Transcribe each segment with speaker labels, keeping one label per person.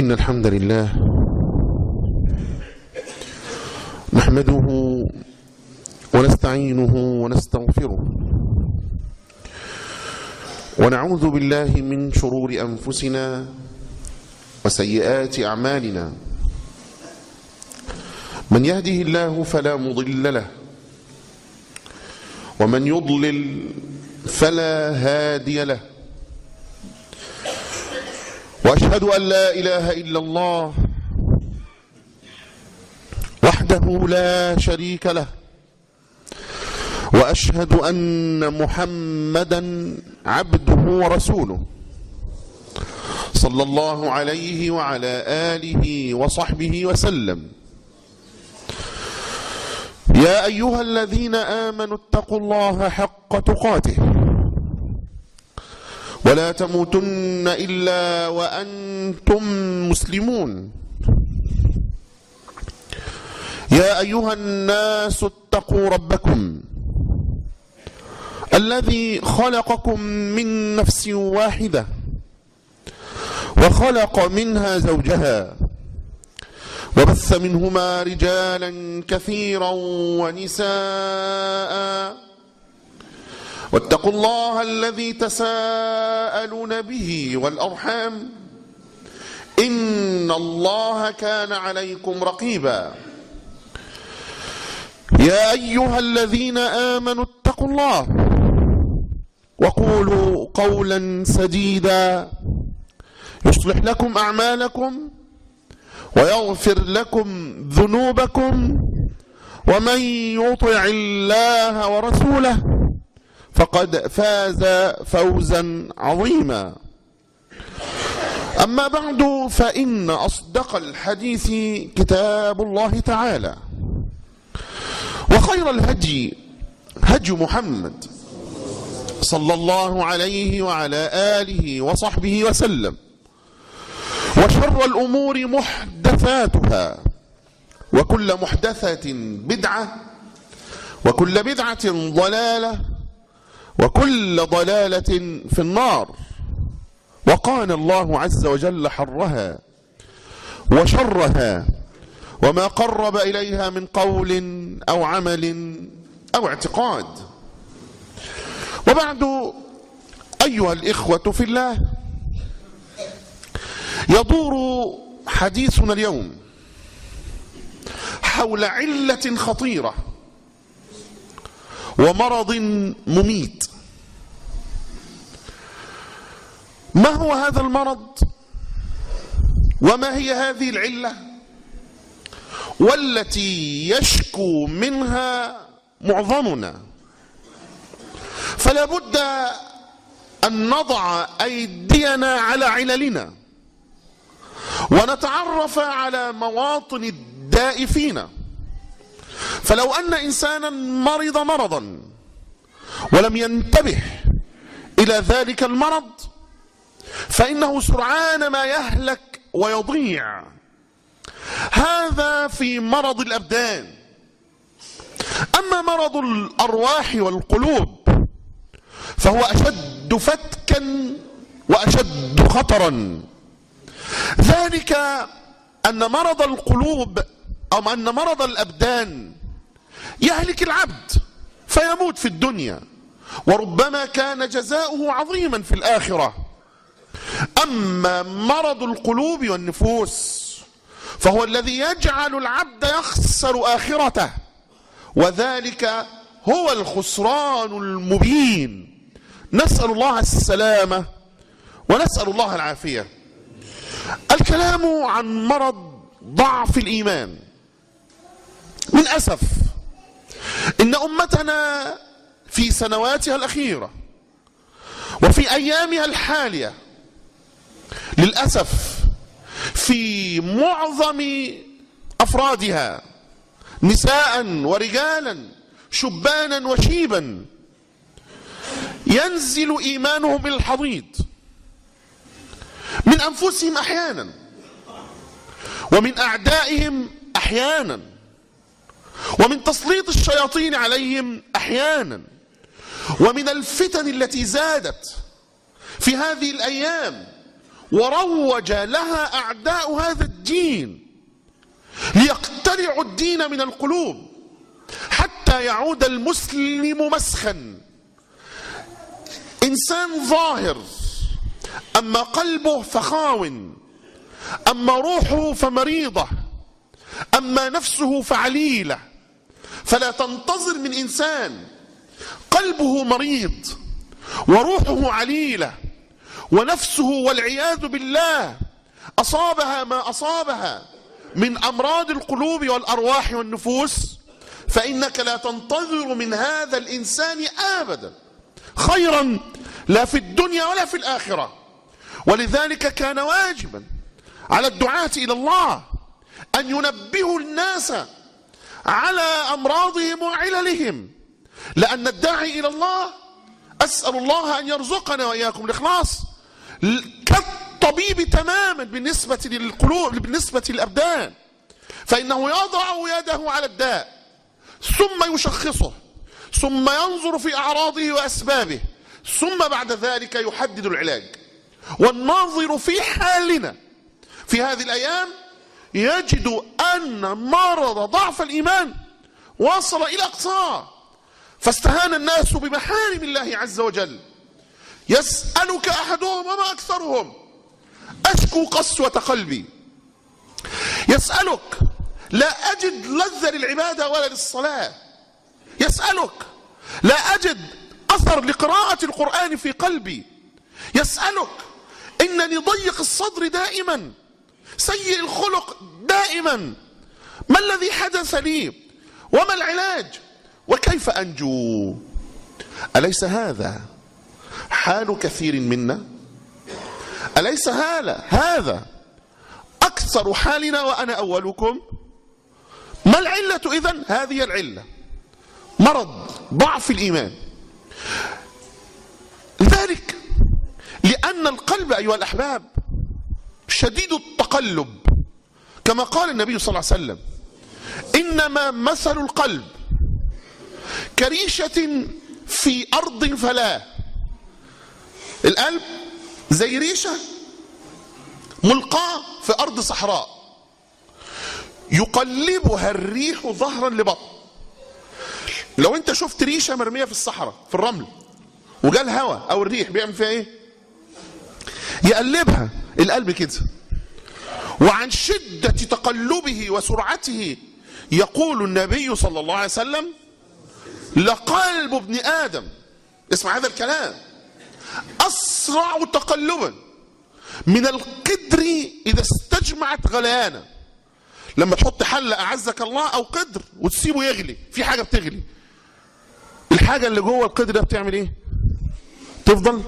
Speaker 1: إن الحمد لله نحمده ونستعينه ونستغفره ونعوذ بالله من شرور أنفسنا وسيئات أعمالنا من يهده الله فلا مضل له ومن يضلل فلا هادي له واشهد ان لا اله الا الله وحده لا شريك له واشهد ان محمدا عبده ورسوله صلى الله عليه وعلى اله وصحبه وسلم يا ايها الذين امنوا اتقوا الله حق تقاته ولا تموتن الا وانتم مسلمون يا ايها الناس اتقوا ربكم الذي خلقكم من نفس واحده وخلق منها زوجها وبث منهما رجالا كثيرا ونساء واتقوا الله الذي تساءلون به والارحام ان الله كان عليكم رقيبا يا ايها الذين امنوا اتقوا الله وقولوا قولا سديدا يصلح لكم اعمالكم ويغفر لكم ذنوبكم ومن يطع الله ورسوله فقد فاز فوزا عظيما اما بعد فان اصدق الحديث كتاب الله تعالى وخير الهدي هدي محمد صلى الله عليه وعلى اله وصحبه وسلم وشر الامور محدثاتها وكل محدثه بدعه وكل بدعه ضلاله وكل ضلاله في النار وقال الله عز وجل حرها وشرها وما قرب اليها من قول او عمل او اعتقاد وبعد ايها الاخوه في الله يدور حديثنا اليوم حول عله خطيره ومرض مميت ما هو هذا المرض وما هي هذه العله والتي يشكو منها معظمنا فلا بد ان نضع ايدينا على عللنا ونتعرف على مواطن الداء فينا فلو ان انسانا مرض مرضا ولم ينتبه الى ذلك المرض فانه سرعان ما يهلك ويضيع هذا في مرض الابدان اما مرض الارواح والقلوب فهو اشد فتكا واشد خطرا ذلك ان مرض القلوب أو أن مرض الأبدان يهلك العبد فيموت في الدنيا وربما كان جزاؤه عظيما في الآخرة أما مرض القلوب والنفوس فهو الذي يجعل العبد يخسر آخرته وذلك هو الخسران المبين نسأل الله السلامة ونسأل الله العافية الكلام عن مرض ضعف الإيمان من أسف إن أمتنا في سنواتها الأخيرة وفي أيامها الحالية للأسف في معظم أفرادها نساء ورجالا شبانا وشيبا ينزل إيمانهم إلى الحضيض من أنفسهم أحيانا ومن أعدائهم أحيانا ومن تسليط الشياطين عليهم احيانا ومن الفتن التي زادت في هذه الايام وروج لها أعداء هذا الدين ليقتلعوا الدين من القلوب حتى يعود المسلم مسخا إنسان ظاهر أما قلبه فخاو أما روحه فمريضة أما نفسه فعليلة فلا تنتظر من إنسان قلبه مريض وروحه عليلة ونفسه والعياذ بالله أصابها ما أصابها من أمراض القلوب والأرواح والنفوس فإنك لا تنتظر من هذا الإنسان أبدا خيرا لا في الدنيا ولا في الآخرة ولذلك كان واجبا على الدعاة إلى الله أن ينبهوا الناس على أمراضهم وعللهم لأن الداعي إلى الله أسأل الله أن يرزقنا وإياكم الإخلاص كالطبيب تماما بالنسبة للقلوب بالنسبة للأبدان فإنه يضع يده على الداء ثم يشخصه ثم ينظر في أعراضه وأسبابه ثم بعد ذلك يحدد العلاج والناظر في حالنا في هذه الأيام يجد أن مرض ضعف الإيمان وصل إلى أقصاه فاستهان الناس بمحارم الله عز وجل يسألك أحدهم وما أكثرهم أشكو قسوة قلبي يسألك لا أجد لذة للعبادة ولا للصلاة يسألك لا أجد أثر لقراءة القرآن في قلبي يسألك إنني ضيق الصدر دائما سيء الخلق دائما ما الذي حدث لي وما العلاج وكيف أنجو أليس هذا حال كثير منا أليس هذا هذا أكثر حالنا وأنا أولكم ما العلة إذن هذه العلة مرض ضعف الإيمان لذلك لأن القلب أيها الأحباب شديد التقلب كما قال النبي صلى الله عليه وسلم إنما مثل القلب كريشة في أرض فلاة القلب زي ريشة ملقاة في أرض صحراء يقلبها الريح ظهرا لبطن لو انت شفت ريشة مرمية في الصحراء في الرمل وجا الهواء او الريح بيعمل فيها ايه يقلبها القلب كده وعن شدة تقلبه وسرعته يقول النبي صلى الله عليه وسلم لقلب ابن آدم اسمع هذا الكلام أسرع تقلبا من القدر إذا استجمعت غليانا لما تحط حلة أعزك الله أو قدر وتسيبه يغلي في حاجة بتغلي الحاجة اللي جوه القدر ده بتعمل إيه تفضل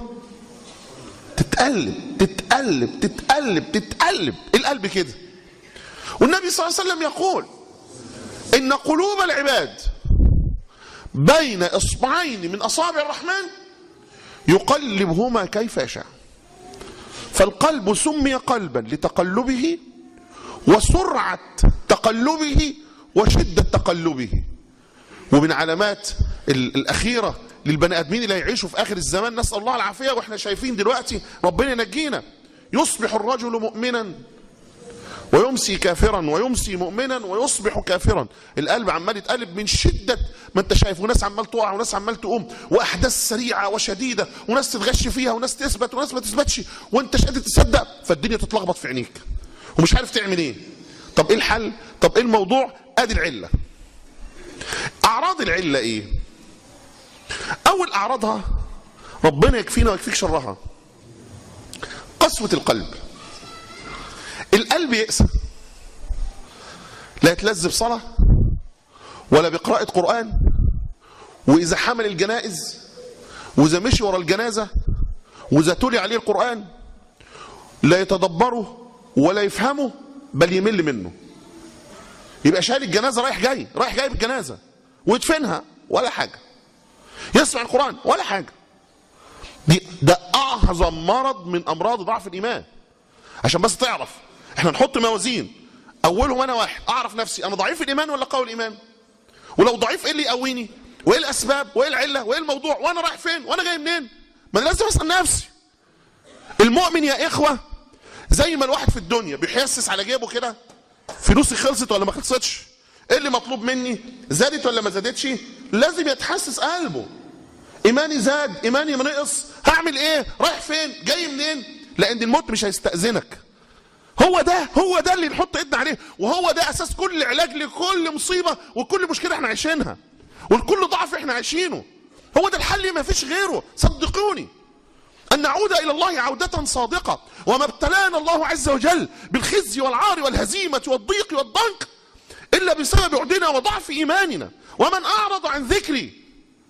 Speaker 1: تتقلب تتقلب تتقلب تتقلب القلب كده والنبي صلى الله عليه وسلم يقول إن قلوب العباد بين إصبعين من أصابع الرحمن يقلبهما كيف يشاء فالقلب سمي قلبا لتقلبه وسرعة تقلبه وشدة تقلبه ومن علامات الأخيرة للبني آدمين اللي هيعيشوا في آخر الزمان نسأل الله العافية وإحنا شايفين دلوقتي ربنا ينجينا يصبح الرجل مؤمنا ويمسي كافرا ويمسي مؤمنا ويصبح كافرا القلب عمال يتقلب من شدة ما انت شايف وناس عمال تقع وناس عمال تقوم واحداث سريعة وشديدة وناس تتغش فيها وناس تثبت وناس ما تثبتش وانت مش قادر تصدق فالدنيا تتلخبط في عينيك ومش عارف تعمل ايه طب ايه الحل طب ايه الموضوع ادي العلة اعراض العلة ايه اول اعراضها ربنا يكفينا ويكفيك شرها قسوة القلب القلب يأسى لا يتلذ بصلاة ولا بقراءة قرآن وإذا حمل الجنائز وإذا مشي ورا الجنازة وإذا تلي عليه القرآن لا يتدبره ولا يفهمه بل يمل منه يبقى شايل الجنازة رايح جاي رايح جاي بالجنازة ويدفنها ولا حاجة يسمع القرآن ولا حاجة دي ده أعظم مرض من أمراض ضعف الإيمان عشان بس تعرف احنا نحط موازين اولهم انا واحد اعرف نفسي انا ضعيف الايمان ولا قوي الايمان ولو ضعيف ايه اللي يقويني وايه الاسباب وايه العله وايه الموضوع وانا رايح فين وانا جاي منين ما انا لازم اسال نفسي المؤمن يا اخوه زي ما الواحد في الدنيا بيحسس على جيبه كده فلوسي خلصت ولا ما خلصتش ايه اللي مطلوب مني زادت ولا ما زادتش لازم يتحسس قلبه ايماني زاد ايماني نقص هعمل ايه رايح فين جاي منين لان الموت مش هيستأذنك هو ده هو ده اللي نحط ايدنا عليه وهو ده اساس كل علاج لكل مصيبه وكل مشكله احنا عايشينها ولكل ضعف احنا عايشينه هو ده الحل ما فيش غيره صدقوني أن نعود إلى الله عودة صادقة وما ابتلانا الله عز وجل بالخزي والعار والهزيمة والضيق والضنك إلا بسبب عدنا وضعف إيماننا ومن أعرض عن ذكري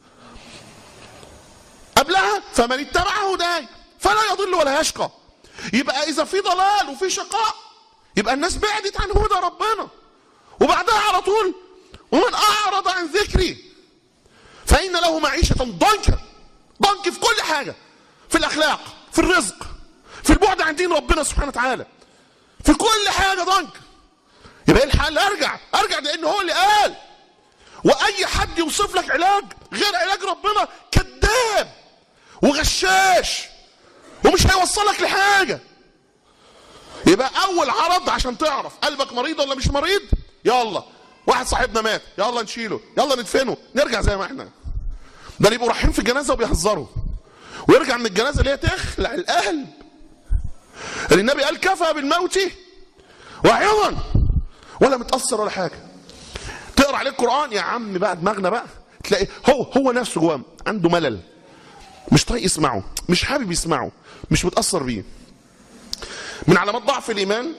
Speaker 1: قبلها فمن اتبع هداي فلا يضل ولا يشقى يبقى إذا في ضلال وفي شقاء يبقى الناس بعدت عن هدى ربنا وبعدها على طول ومن أعرض عن ذكري فإن له معيشة ضنكا ضنك في كل حاجة في الأخلاق في الرزق في البعد عن دين ربنا سبحانه وتعالى في كل حاجة ضنك يبقى ايه الحل ارجع ارجع لان هو اللي قال واي حد يوصف لك علاج غير علاج ربنا كذاب وغشاش ومش هيوصلك لحاجه يبقى اول عرض عشان تعرف قلبك مريض ولا مش مريض يلا واحد صاحبنا مات يلا نشيله يلا ندفنه نرجع زي ما احنا ده اللي يبقوا رايحين في الجنازه وبيهزروا ويرجع من الجنازه اللي هي تخلع القلب اللي النبي قال كفى بالموت وعظا ولا متاثر ولا حاجه تقرا عليه القران يا عم بقى دماغنا بقى تلاقي هو هو نفسه جواه عنده ملل مش طايق يسمعه مش حابب يسمعه مش متاثر بيه من علامات ضعف الايمان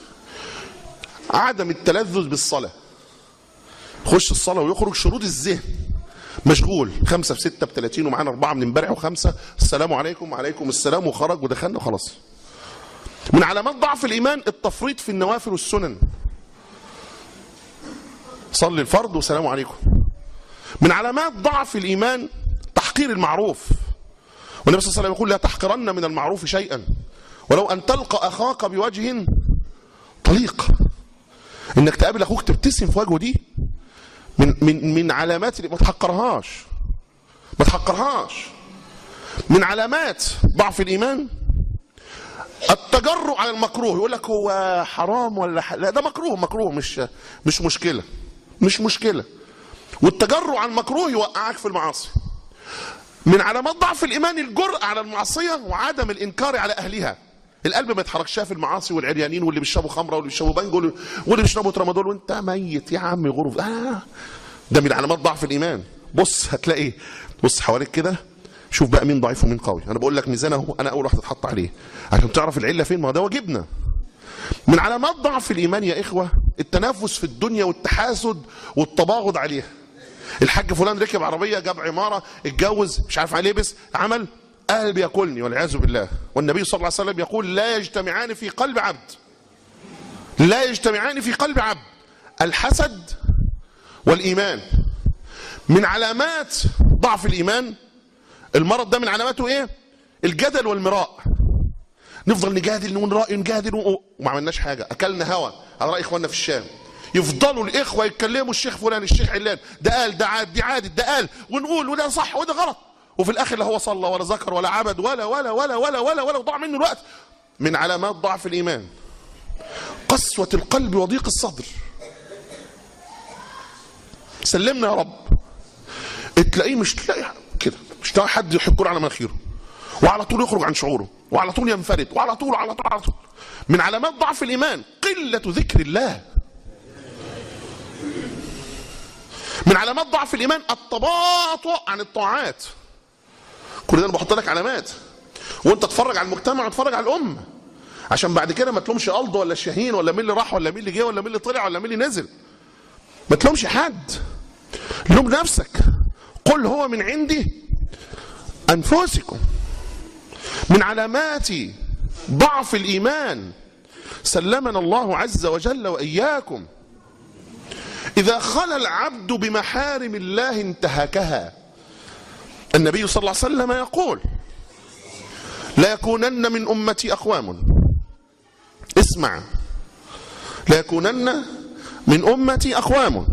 Speaker 1: عدم التلذذ بالصلاه يخش الصلاه ويخرج شرود الذهن مشغول خمسة في ستة بثلاثين ومعانا أربعة من امبارح وخمسة السلام عليكم وعليكم السلام وخرج ودخلنا وخلاص من علامات ضعف الإيمان التفريط في النوافل والسنن صلي الفرض والسلام عليكم من علامات ضعف الإيمان تحقير المعروف والنبي صلى الله عليه وسلم يقول لا تحقرن من المعروف شيئا ولو أن تلقى أخاك بوجه طليق إنك تقابل أخوك تبتسم في وجهه دي من من من علامات ما تحقرهاش ما تحقرهاش من علامات ضعف الايمان التجرؤ على المكروه يقول لك هو حرام ولا ح... لا ده مكروه مكروه مش مش مشكله مش مشكله والتجرؤ على المكروه يوقعك في المعاصي من علامات ضعف الايمان الجرأة على المعصيه وعدم الانكار على اهلها القلب ما يتحركش في المعاصي والعريانين واللي بيشربوا خمره واللي بيشربوا بانجو واللي بيشربوا ترامادول وانت ميت يا عم غرف آه ده من علامات ضعف الايمان بص هتلاقي بص حواليك كده شوف بقى مين ضعيف ومين قوي انا بقول لك ميزان اهو انا اول واحد اتحط عليه عشان تعرف العله فين ما ده واجبنا من علامات ضعف الايمان يا اخوه التنافس في الدنيا والتحاسد والتباغض عليها الحاج فلان ركب عربيه جاب عماره اتجوز مش عارف عليه لبس عمل قلب ياكلني والعياذ بالله والنبي صلى الله عليه وسلم يقول لا يجتمعان في قلب عبد لا يجتمعان في قلب عبد الحسد والايمان من علامات ضعف الايمان المرض ده من علاماته ايه الجدل والمراء نفضل نجادل نقول راي نجادل وما عملناش حاجه اكلنا هوا على راي اخواننا في الشام يفضلوا الاخوه يتكلموا الشيخ فلان الشيخ علان ده قال ده عاد دي عادت ده قال ونقول وده صح وده غلط وفي الاخر لا هو صلى ولا ذكر ولا عبد ولا ولا ولا ولا ولا ولا وضاع منه الوقت من علامات ضعف الايمان قسوه القلب وضيق الصدر سلمنا يا رب تلاقيه مش تلاقي كده مش تلاقي حد يحكر على مناخيره وعلى طول يخرج عن شعوره وعلى طول ينفرد وعلى طول على طول على طول من علامات ضعف الايمان قله ذكر الله من علامات ضعف الايمان التباطؤ عن الطاعات كل ده انا بحط لك علامات وانت تتفرج على المجتمع وتتفرج على الامه عشان بعد كده ما تلومش قلض ولا شاهين ولا مين اللي راح ولا مين اللي جه ولا مين اللي طلع ولا مين اللي نزل ما تلومش حد لوم نفسك قل هو من عندي انفسكم من علامات ضعف الايمان سلمنا الله عز وجل واياكم اذا خلى العبد بمحارم الله انتهكها النبي صلى الله عليه وسلم يقول لا يكونن من امتي اقوام اسمع لا يكونن من امتي اقوام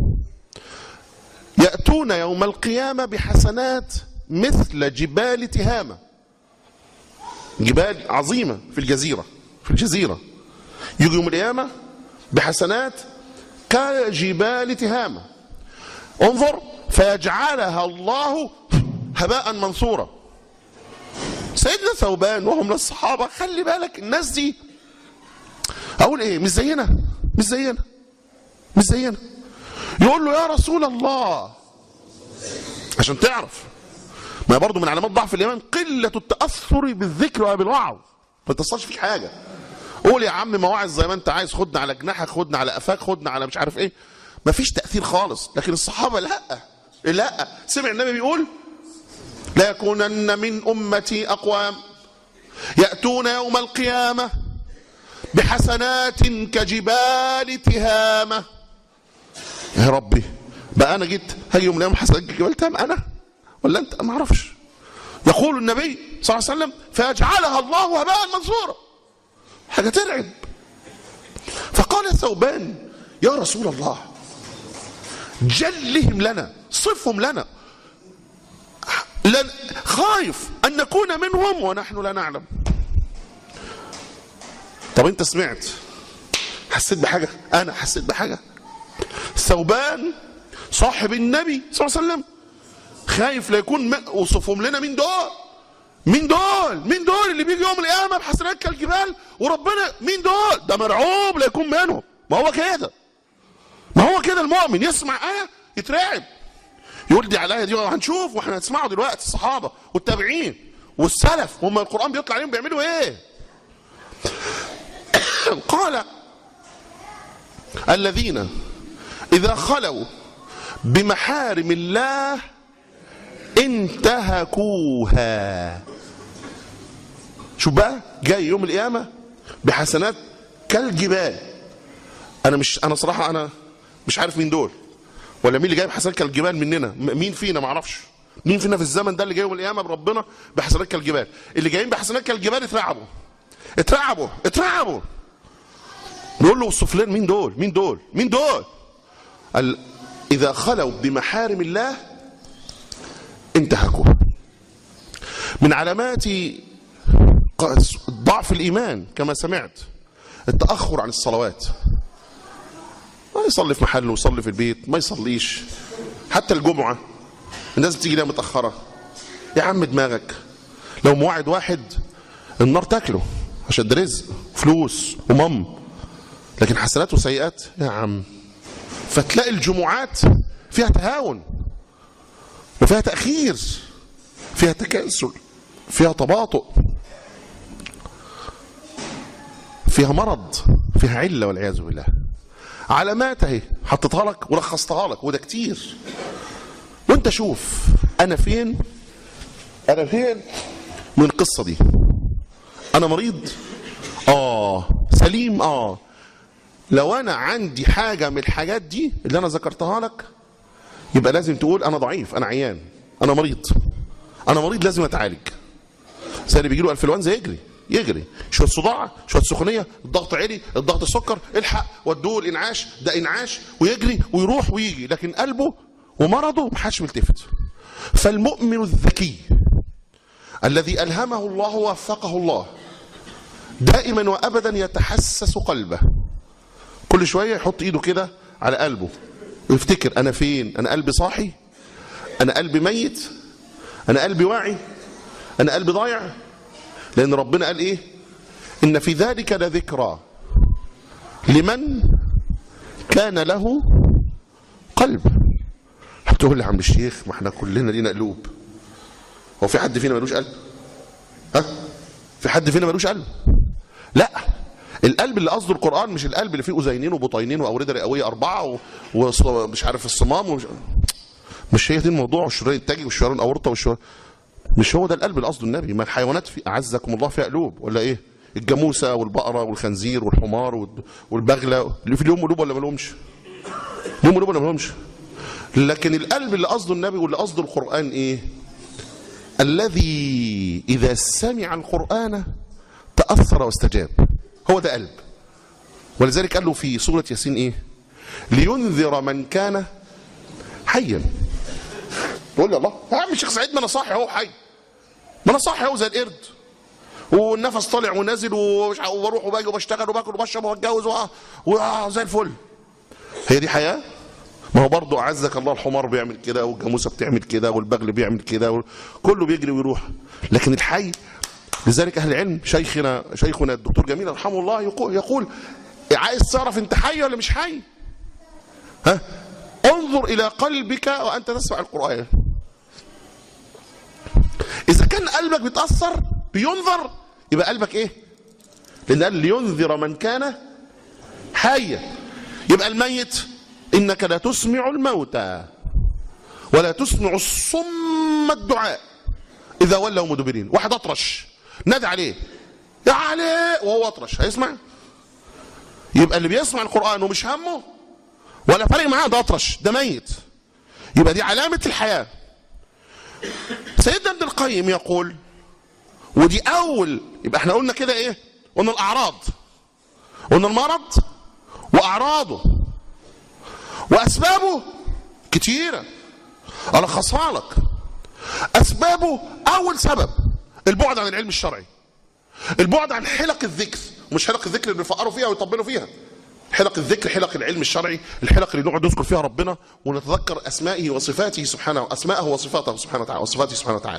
Speaker 1: ياتون يوم القيامه بحسنات مثل جبال تهامه جبال عظيمه في الجزيره في الجزيرة يجي يوم القيامة بحسنات كجبال تهامة انظر فيجعلها الله هباء منثورا سيدنا ثوبان وهم من الصحابة خلي بالك الناس دي أقول إيه مش زينا مش زينا مش زينا يقول له يا رسول الله عشان تعرف ما برضه من علامات ضعف الإيمان قلة التأثر بالذكر وبالوعظ ما تصلش فيك حاجة قول يا عم مواعظ زي ما انت عايز خدنا على جناحك خدنا على قفاك خدنا على مش عارف ايه مفيش تأثير خالص لكن الصحابة لا لا سمع النبي بيقول لا يكونن من أمتي أقوام يأتون يوم القيامة بحسنات كجبال تهامة يا ربي بقى أنا جيت هاجي يوم القيامة حسنات كجبال تهامة أنا ولا أنت ما أعرفش يقول النبي صلى الله عليه وسلم فيجعلها الله هباء منصورا حاجة ترعب فقال ثوبان يا رسول الله جلهم لنا صفهم لنا لن خايف أن نكون منهم ونحن لا نعلم طب أنت سمعت حسيت بحاجة أنا حسيت بحاجة ثوبان صاحب النبي صلى الله عليه وسلم خايف لا يكون م- وصفهم لنا مين دول مين دول مين دول اللي بيجي يوم القيامة بحسنات كالجبال وربنا مين دول ده مرعوب لا يكون منهم ما هو كده ما هو كده المؤمن يسمع آية يترعب يقول دي عليا دي هنشوف واحنا هنسمعه دلوقتي الصحابة والتابعين والسلف هم القرآن بيطلع عليهم بيعملوا ايه قال الذين إذا خلوا بمحارم الله انتهكوها شوف بقى جاي يوم القيامة بحسنات كالجبال انا مش انا صراحة انا مش عارف مين دول ولا مين اللي جايب حسنات كالجبال مننا م- مين فينا ما اعرفش مين فينا في الزمن ده اللي جاي يوم القيامة بربنا بحسنات كالجبال اللي جايين بحسنات كالجبال اترعبوا اترعبوا اترعبوا نقول له وصف لنا مين دول مين دول مين دول قال اذا خلوا بمحارم الله انتهكوها من علامات ق- ضعف الإيمان كما سمعت التأخر عن الصلوات ما يصلي في محله ويصلي في البيت ما يصليش حتى الجمعة الناس بتيجي لها متأخرة يا عم دماغك لو موعد واحد النار تاكله عشان ده رزق فلوس ومم لكن حسنات وسيئات يا عم فتلاقي الجمعات فيها تهاون وفيها تأخير فيها تكاسل فيها تباطؤ فيها مرض فيها علة والعياذ بالله علامات اهي حطيتها لك ولخصتها لك وده كتير وانت شوف انا فين انا فين من القصة دي انا مريض اه سليم اه لو انا عندي حاجة من الحاجات دي اللي انا ذكرتها لك يبقى لازم تقول انا ضعيف انا عيان انا مريض انا مريض لازم اتعالج زي اللي بيجي له انفلونزا يجري يجري شويه صداع شويه سخونيه الضغط عالي الضغط السكر الحق ودوه الانعاش ده انعاش ويجري ويروح ويجي لكن قلبه ومرضه ما حدش ملتفت فالمؤمن الذكي الذي الهمه الله ووفقه الله دائما وابدا يتحسس قلبه كل شويه يحط ايده كده على قلبه ويفتكر انا فين انا قلبي صاحي انا قلبي ميت انا قلبي واعي انا قلبي ضايع لان ربنا قال ايه ان في ذلك لذكرى لمن كان له قلب هتقول لي يا عم الشيخ ما احنا كلنا لينا قلوب هو في حد فينا ملوش قلب ها في حد فينا ملوش قلب لا القلب اللي قصده القرآن مش القلب اللي فيه أذينين وبطينين وأوردة رئوية أربعة و- ومش عارف الصمام ومش مش هي دي الموضوع والشريان التاجي والشريان الأورطة والشريان مش هو ده القلب اللي قصده النبي ما الحيوانات في أعزكم الله فيها قلوب ولا إيه الجاموسة والبقرة والخنزير والحمار وال- والبغلة اللي في لهم قلوب ولا ما لهمش لهم قلوب ولا ما لهمش لكن القلب اللي قصده النبي واللي قصده القرآن إيه الذي إذا سمع القرآن تأثر واستجاب هو ده قلب ولذلك قال له في سورة ياسين إيه لينذر من كان حيا تقول لي الله يا عم الشيخ سعيد ما انا صاحي اهو حي ما انا صاحي اهو زي القرد والنفس طالع ونازل ومش ع- وبروح وباجي وبشتغل وباكل وبشرب وبتجوز وآه وآه زي الفل هي دي حياه ما هو برضه اعزك الله الحمار بيعمل كده والجاموسه بتعمل كده والبغل بيعمل كده وال- كله بيجري ويروح لكن الحي لذلك اهل العلم شيخنا شيخنا الدكتور جميل رحمه الله يقول, يقول عايز تعرف انت حي ولا مش حي ها انظر الى قلبك وانت تسمع القران اذا كان قلبك بيتاثر بينظر يبقى قلبك ايه لان قال لينذر من كان حيا يبقى الميت انك لا تسمع الموتى ولا تسمع الصم الدعاء اذا ولوا مدبرين واحد اطرش نادى عليه يا علي وهو اطرش هيسمع يبقى اللي بيسمع القران ومش همه ولا فارق معاه ده اطرش ده ميت يبقى دي علامه الحياه سيدنا ابن القيم يقول ودي اول يبقى احنا قلنا كده ايه قلنا الاعراض قلنا المرض واعراضه واسبابه كتيره الخصها لك اسبابه اول سبب البعد عن العلم الشرعي البعد عن حلق الذكر مش حلق الذكر اللي بيفقروا فيها ويطبلوا فيها حلق الذكر حلق العلم الشرعي الحلق اللي نقعد نذكر فيها ربنا ونتذكر اسمائه وصفاته سبحانه اسماءه وصفاته سبحانه وتعالى وصفاته سبحانه وتعالى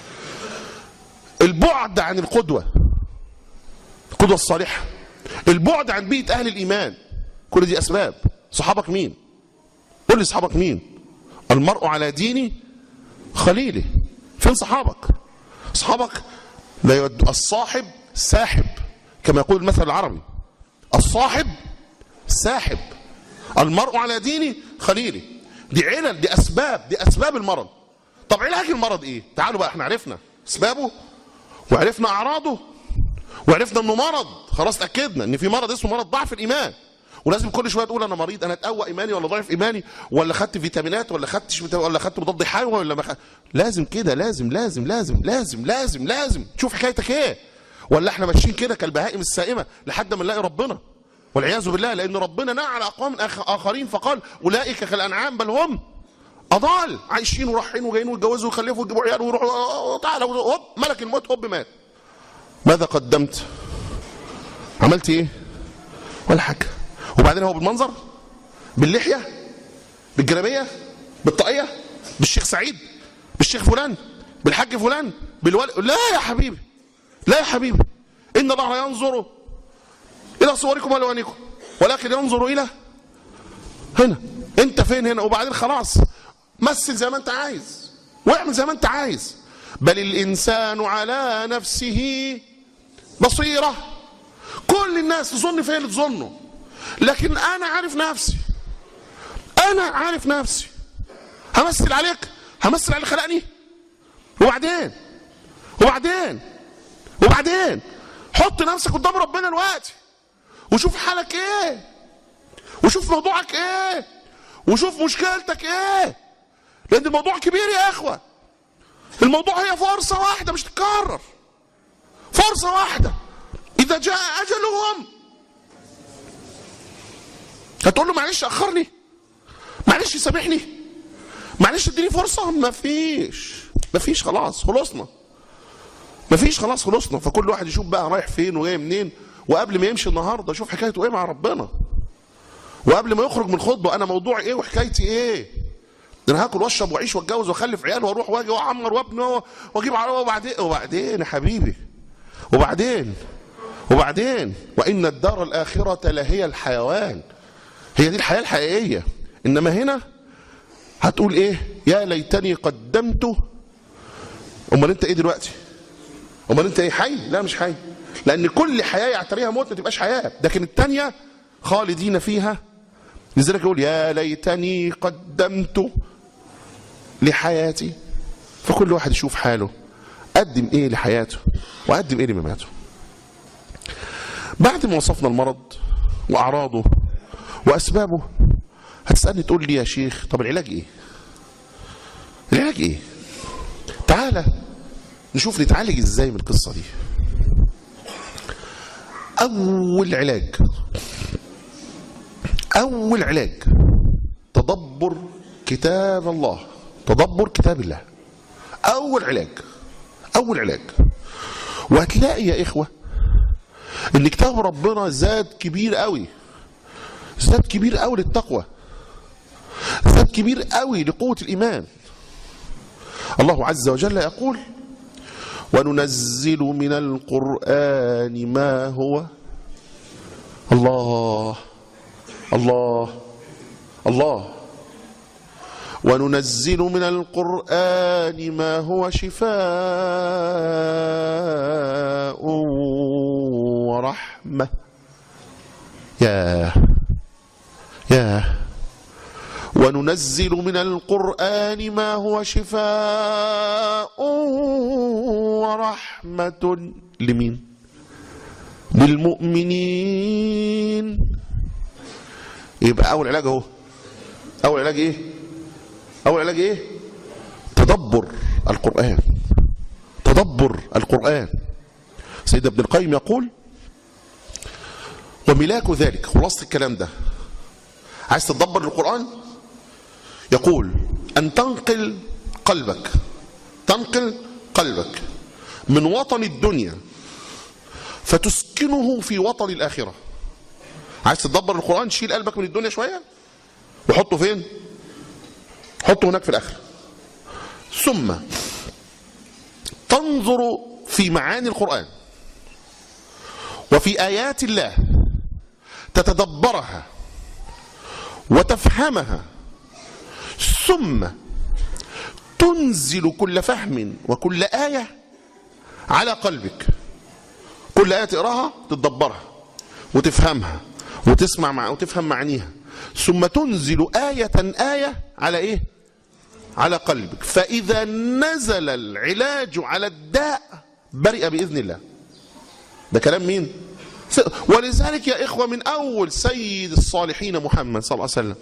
Speaker 1: البعد عن القدوه القدوه الصالحه البعد عن بيئه اهل الايمان كل دي اسباب صحابك مين قول لي صحابك مين المرء على دين خليله فين صحابك صحابك لا يود الصاحب ساحب كما يقول المثل العربي الصاحب ساحب المرء على دين خليله دي علل دي اسباب دي اسباب المرض طب علاج المرض ايه تعالوا بقى احنا عرفنا اسبابه وعرفنا اعراضه وعرفنا انه مرض خلاص اتاكدنا ان في مرض اسمه مرض ضعف الايمان ولازم كل شويه تقول انا مريض انا اتقوى ايماني ولا ضعف ايماني ولا خدت فيتامينات ولا خدتش فيتا- ولا خدت مضاد حيوي ولا ما خ... لازم كده لازم لازم لازم لازم لازم لازم تشوف حكايتك ايه ولا احنا ماشيين كده كالبهائم السائمه لحد ما نلاقي ربنا والعياذ بالله لان ربنا نعى على اقوام آخ- اخرين فقال اولئك كالانعام بل هم اضال عايشين ورايحين وجايين ويتجوزوا ويخلفوا ويجيبوا عيال ويروحوا تعالى هوب ملك الموت هوب مات ماذا قدمت عملت ايه ولا حاجه وبعدين هو بالمنظر باللحيه بالجلابيه بالطاقيه بالشيخ سعيد بالشيخ فلان بالحاج فلان بالولد لا يا حبيبي لا يا حبيبي ان الله لا ينظر الى صوركم والوانكم ولكن ينظر الى هنا انت فين هنا وبعدين خلاص مثل زي ما انت عايز واعمل زي ما انت عايز بل الانسان على نفسه بصيره كل الناس تظن في اللي تظنه لكن انا عارف نفسي انا عارف نفسي همثل عليك همثل على اللي خلقني وبعدين وبعدين وبعدين حط نفسك قدام ربنا دلوقتي وشوف حالك ايه وشوف موضوعك ايه وشوف مشكلتك ايه لان الموضوع كبير يا اخوه الموضوع هي فرصه واحده مش تتكرر فرصه واحده اذا جاء اجلهم هتقول له معلش اخرني معلش سامحني معلش اديني فرصه مفيش مفيش خلاص خلصنا مفيش خلاص خلصنا فكل واحد يشوف بقى رايح فين وجاي منين وقبل ما يمشي النهارده شوف حكايته ايه مع ربنا وقبل ما يخرج من الخطبه انا موضوعي ايه وحكايتي ايه ده انا هاكل واشرب واعيش واتجوز واخلف عيال واروح واجي واعمر وابني واجيب عربيه وبعدين وبعدين يا حبيبي وبعدين وبعدين وان الدار الاخره لهي الحيوان هي دي الحياه الحقيقيه انما هنا هتقول ايه يا ليتني قدمت امال انت ايه دلوقتي امال انت ايه حي لا مش حي لان كل حياه يعتريها موت ما تبقاش حياه لكن الثانيه خالدين فيها لذلك يقول يا ليتني قدمت لحياتي فكل واحد يشوف حاله قدم ايه لحياته وقدم ايه لمماته بعد ما وصفنا المرض واعراضه واسبابه هتسالني تقول لي يا شيخ طب العلاج ايه العلاج ايه تعالى نشوف نتعالج ازاي من القصه دي اول علاج اول علاج تدبر كتاب الله تدبر كتاب الله اول علاج اول علاج وهتلاقي يا إخوة إن كتاب ربنا زاد كبير قوي زاد كبير قوي للتقوى زاد كبير قوي لقوة الإيمان الله عز وجل يقول وننزل من القرآن ما هو الله الله الله وننزل من القرآن ما هو شفاء ورحمة يا يا وننزل من القرآن ما هو شفاء ورحمة لمين للمؤمنين يبقى أول علاج اهو أول علاج إيه أول علاج إيه تدبر القرآن تدبر القرآن سيد ابن القيم يقول وملاك ذلك خلاصة الكلام ده عايز تدبر القرآن يقول أن تنقل قلبك تنقل قلبك من وطن الدنيا فتسكنه في وطن الآخرة عايز تدبر القرآن شيل قلبك من الدنيا شوية وحطه فين حطه هناك في الآخرة ثم تنظر في معاني القرآن وفي آيات الله تتدبرها وتفهمها ثم تنزل كل فهم وكل آية على قلبك كل آية تقراها تتدبرها وتفهمها وتسمع مع وتفهم معانيها ثم تنزل آية آية على إيه؟ على قلبك فإذا نزل العلاج على الداء برئ بإذن الله ده كلام مين؟ ولذلك يا إخوة من أول سيد الصالحين محمد صلى الله عليه وسلم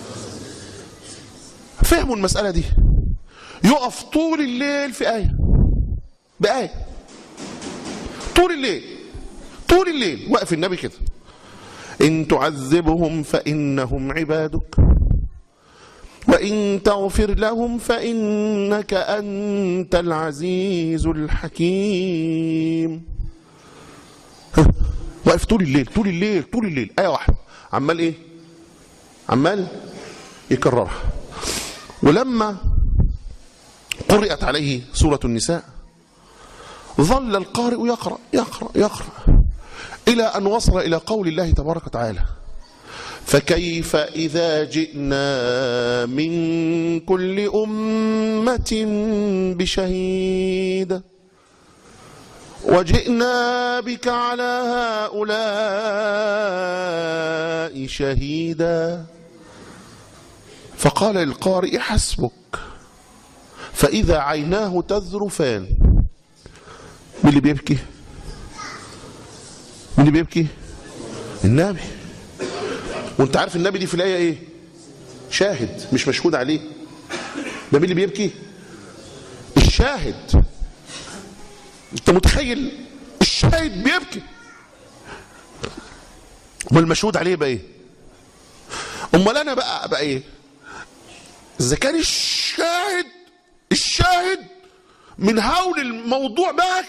Speaker 1: فهموا المسألة دي يقف طول الليل في آية بآية طول الليل طول الليل واقف النبي كده إن تعذبهم فإنهم عبادك وإن تغفر لهم فإنك أنت العزيز الحكيم واقف طول الليل طول الليل طول الليل آية واحدة عمال إيه عمال يكررها ولما قرأت عليه سورة النساء ظل القارئ يقرأ يقرأ يقرأ إلى أن وصل إلى قول الله تبارك وتعالى فكيف إذا جئنا من كل أمة بشهيد وجئنا بك على هؤلاء شهيدا فقال للقارئ حسبك فإذا عيناه تذرفان مين اللي بيبكي مين اللي بيبكي النبي وانت عارف النبي دي في الآية ايه شاهد مش مشهود عليه ده مين اللي بيبكي الشاهد انت متخيل الشاهد بيبكي امال المشهود عليه بقى ايه امال انا بقى بقى ايه اذا كان الشاهد الشاهد من هول الموضوع بقى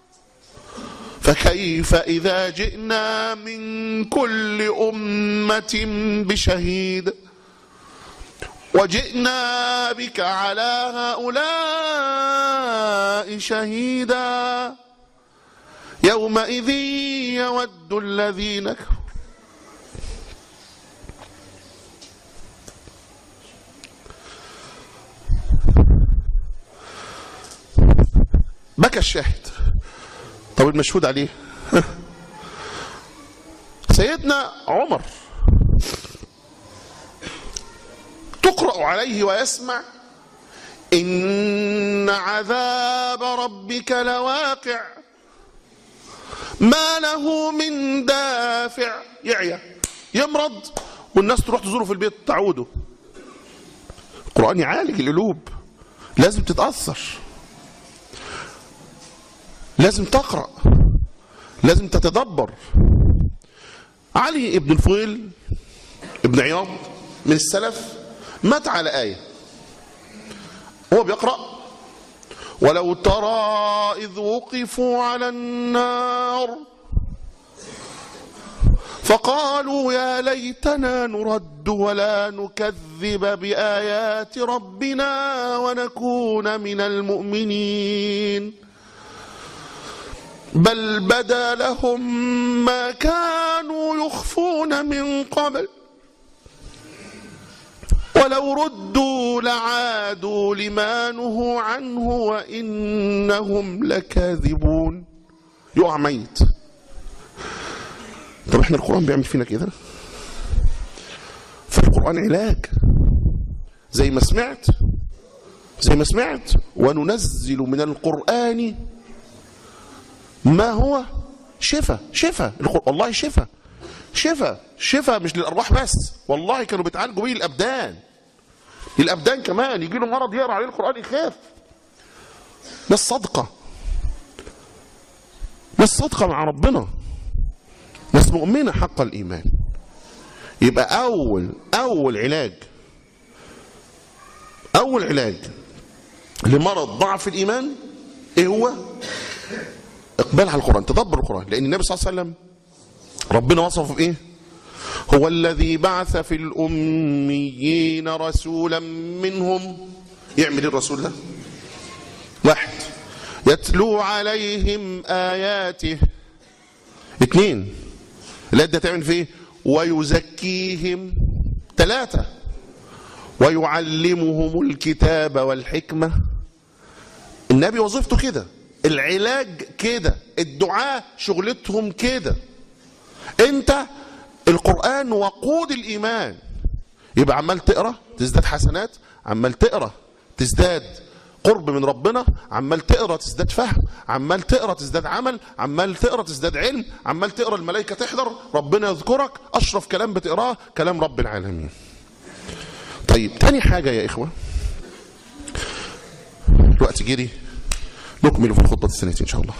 Speaker 1: فكيف إذا جئنا من كل أمة بشهيد وجئنا بك على هؤلاء شهيدا يومئذ يود الذين كفروا بكى الشاهد طب المشهود عليه سيدنا عمر تقرأ عليه ويسمع إن عذاب ربك لواقع ما له من دافع يعيا يمرض والناس تروح تزوره في البيت تعوده القرآن يعالج القلوب لازم تتأثر لازم تقرأ لازم تتدبر علي ابن الفضيل ابن عياض من السلف مات على آية هو بيقرأ ولو ترى إذ وقفوا على النار فقالوا يا ليتنا نرد ولا نكذب بآيات ربنا ونكون من المؤمنين بل بدا لهم ما كانوا يخفون من قبل ولو ردوا لعادوا لما نهوا عنه وإنهم لكاذبون يقع ميت طب احنا القرآن بيعمل فينا كده فالقرآن علاج زي ما سمعت زي ما سمعت وننزل من القرآن ما هو شفاء شفاء والله شفاء شفاء شفاء مش للأرواح بس والله كانوا بيتعالجوا بيه الأبدان الأبدان كمان يجي له مرض يقرأ عليه القرآن يخاف بس صدقة بس صدقة مع ربنا ناس مؤمنة حق الإيمان يبقى أول أول علاج أول علاج لمرض ضعف الإيمان إيه هو؟ إقبال على القرآن تدبر القرآن لأن النبي صلى الله عليه وسلم ربنا وصفه بإيه؟ هو الذي بعث في الأميين رسولا منهم يعمل إيه الرسول ده؟ واحد يتلو عليهم آياته اثنين الآيات ده تعمل فيه ويزكيهم ثلاثة ويعلمهم الكتاب والحكمة النبي وظيفته كده العلاج كده الدعاء شغلتهم كده انت القرآن وقود الإيمان يبقى عمال تقرأ تزداد حسنات عمال تقرأ تزداد قرب من ربنا عمال تقرا تزداد فهم عمال تقرا تزداد عمل عمال تقرا تزداد علم عمال تقرا الملائكه تحضر ربنا يذكرك اشرف كلام بتقراه كلام رب العالمين طيب تاني حاجه يا اخوه الوقت جري نكمل في الخطبه السنه ان شاء الله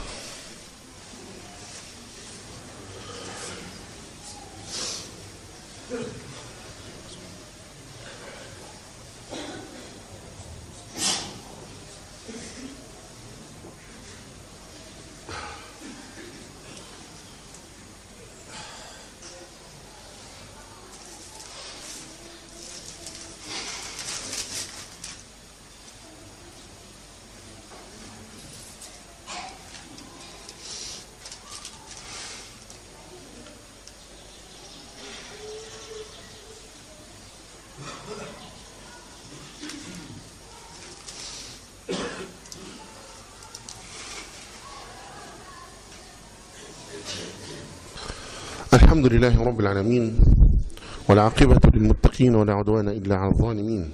Speaker 1: الحمد لله رب العالمين والعاقبة للمتقين ولا عدوان إلا على الظالمين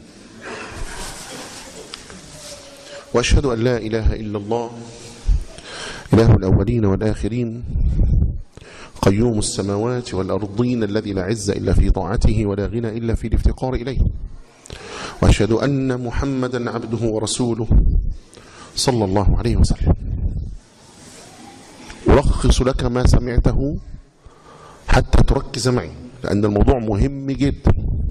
Speaker 1: وأشهد أن لا إله إلا الله إله الأولين والآخرين قيوم السماوات والأرضين الذي لا عز إلا في طاعته ولا غنى إلا في الافتقار إليه وأشهد أن محمدا عبده ورسوله صلى الله عليه وسلم ألخص لك ما سمعته حتى تركز معي لأن الموضوع مهم جدا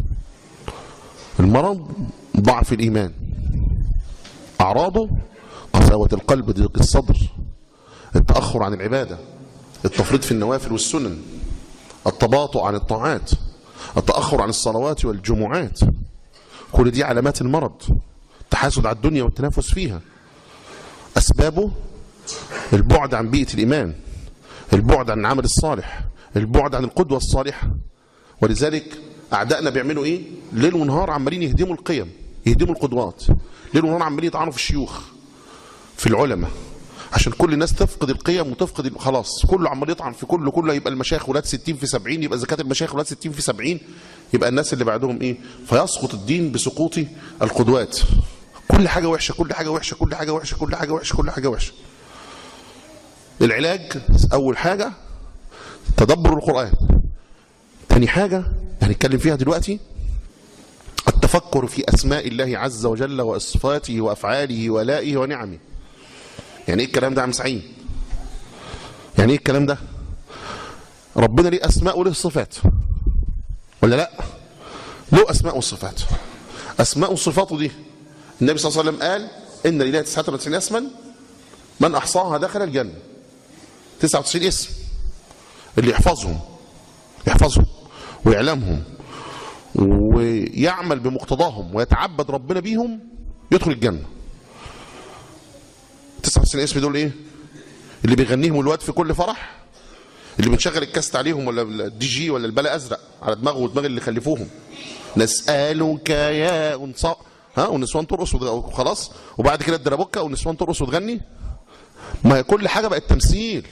Speaker 1: المرض ضعف الإيمان أعراضه قساوة القلب ضيق الصدر التأخر عن العبادة التفريط في النوافل والسنن التباطؤ عن الطاعات التأخر عن الصلوات والجمعات كل دي علامات المرض التحاسد على الدنيا والتنافس فيها أسبابه البعد عن بيئة الإيمان البعد عن العمل الصالح البعد عن القدوة الصالحة ولذلك أعدائنا بيعملوا إيه ليل ونهار عمالين يهدموا القيم يهدموا القدوات ليل ونهار عمالين يطعنوا في الشيوخ في العلماء عشان كل الناس تفقد القيم وتفقد خلاص كله عمال يطعن في كله كله يبقى المشايخ ولاد 60 في 70 يبقى زكاة المشايخ ولاد 60 في 70 يبقى الناس اللي بعدهم ايه فيسقط الدين بسقوط القدوات كل حاجة وحشة كل حاجة وحشة كل حاجة وحشة كل حاجة وحشة كل حاجة وحشة العلاج أول حاجة تدبر القرآن تاني حاجة هنتكلم فيها دلوقتي التفكر في أسماء الله عز وجل وصفاته وأفعاله ولائه ونعمه يعني ايه الكلام ده يا عم سعيد يعني ايه الكلام ده ربنا ليه أسماء وله صفات ولا لا له أسماء وصفات أسماء وصفاته دي النبي صلى الله عليه وسلم قال ان لله 99 اسما من احصاها دخل الجنه 99 اسم اللي يحفظهم يحفظهم ويعلمهم ويعمل بمقتضاهم ويتعبد ربنا بيهم يدخل الجنه 99 اسم دول ايه اللي بيغنيهم الواد في كل فرح اللي بنشغل الكاست عليهم ولا الدي جي ولا البلا ازرق على دماغه ودماغ اللي خلفوهم نسألك يا انصاء ها والنسوان ترقص وخلاص وبعد كده الدرابوكه والنسوان ترقص وتغني ما هي كل حاجه بقت تمثيل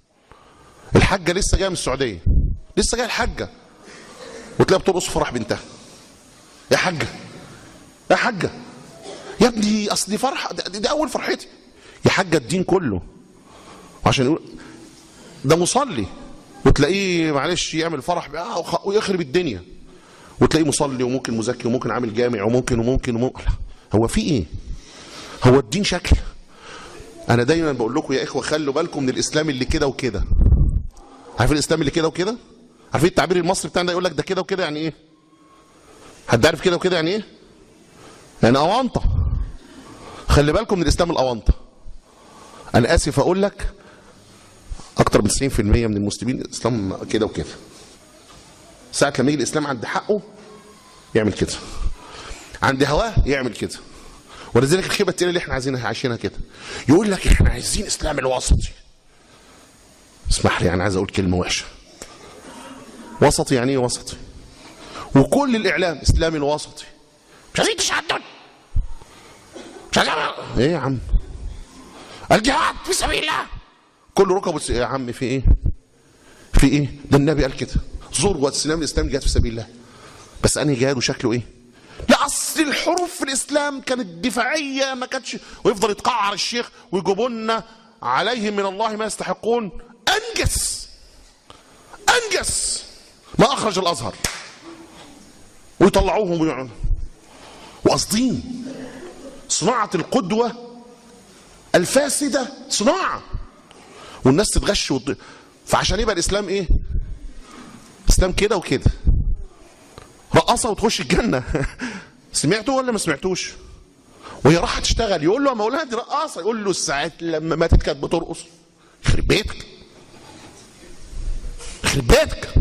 Speaker 1: الحاجه لسه جايه من السعوديه لسه جايه الحاجه وتلاقيها بترقص في فرح بنتها يا حاجه يا حاجه يا ابني اصل دي فرحه دي, دي اول فرحتي يا حاجه الدين كله عشان يقول ده مصلي وتلاقيه معلش يعمل فرح بقى وخ- ويخرب الدنيا وتلاقيه مصلي وممكن مزكي وممكن عامل جامع وممكن وممكن وممكن لا. هو في ايه هو الدين شكل انا دايما بقول لكم يا اخوه خلوا بالكم من الاسلام اللي كده وكده عارفين الاسلام اللي كده وكده عارفين التعبير المصري بتاعنا ده يقول لك ده كده وكده يعني ايه حد عارف كده وكده يعني ايه يعني اونطه خلي بالكم من الاسلام الاونطه انا اسف اقول لك اكتر من 90% من المسلمين الاسلام كده وكده ساعة لما يجي الاسلام عند حقه يعمل كده عند هواه يعمل كده ولذلك الخيبه التقيله اللي احنا عايزينها عايشينها كده يقول لك احنا عايزين اسلام الوسطي اسمح لي انا عايز اقول كلمه وحشه وسطي يعني ايه وسطي وكل الاعلام اسلامي الوسطي مش عايزين تشدد مش عايزين ايه يا عم الجهاد في سبيل الله كل ركب وس- يا عم في ايه في ايه ده النبي قال كده ذروه السلام الاسلام جهاد في سبيل الله بس انهي جهاد وشكله ايه لا اصل الحروف في الاسلام كانت دفاعيه ما كانتش ويفضل يتقعر الشيخ ويجيبوا لنا عليهم من الله ما يستحقون انجس انجس ما اخرج الازهر ويطلعوهم ويع- وقاصدين صناعه القدوه الفاسده صناعه والناس تتغش وت... فعشان يبقى الاسلام ايه اسلام كده وكده رقصه وتخش الجنه سمعتوا ولا ما سمعتوش وهي راحت تشتغل يقول له يا مولانا دي رقاصه يقول له الساعات لما ماتت كانت بترقص يخرب بيتك يخرب بيتك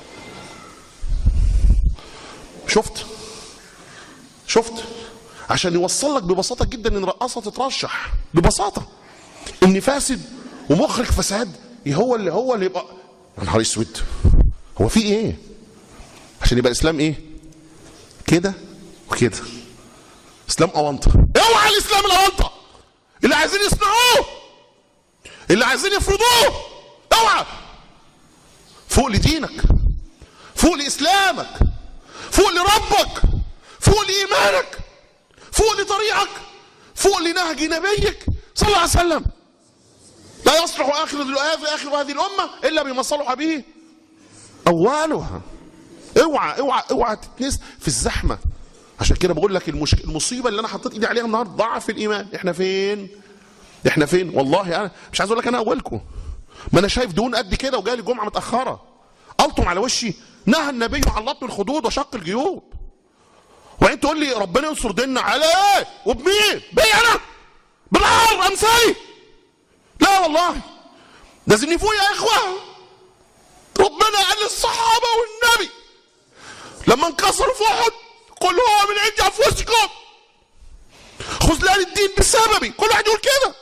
Speaker 1: شفت شفت عشان يوصل لك ببساطه جدا ان رقاصه تترشح ببساطه ان فاسد ومخرج فساد هو اللي هو اللي يبقى يا نهار اسود هو في ايه عشان يبقى الاسلام ايه كده وكده اسلام اونطه اوعى الاسلام الاونطه اللي عايزين يصنعوه اللي عايزين يفرضوه اوعى فوق لدينك فوق لاسلامك فوق لربك فوق لايمانك فوق لطريقك فوق لنهج نبيك صلى الله عليه وسلم لا يصلح اخر اخر هذه الامه الا بما صلح به اولها اوعى اوعى اوعى تتنس في الزحمه عشان كده بقول لك المش... المصيبه اللي انا حطيت ايدي عليها النهارده ضعف الايمان احنا فين احنا فين والله انا مش عايز اقول لك انا اولكم ما انا شايف دهون قد كده وجالي جمعه متاخره قلطم على وشي نهى النبي عن لطم الخدود وشق الجيوب وبعدين تقول لي ربنا ينصر ديننا على ايه وبمين بي انا بالعار امثالي لا والله لازم نفوق يا اخوه ربنا قال للصحابه والنبي لما انكسروا في احد قل هو من عند انفسكم خذلان الدين بسببي كل واحد يقول كده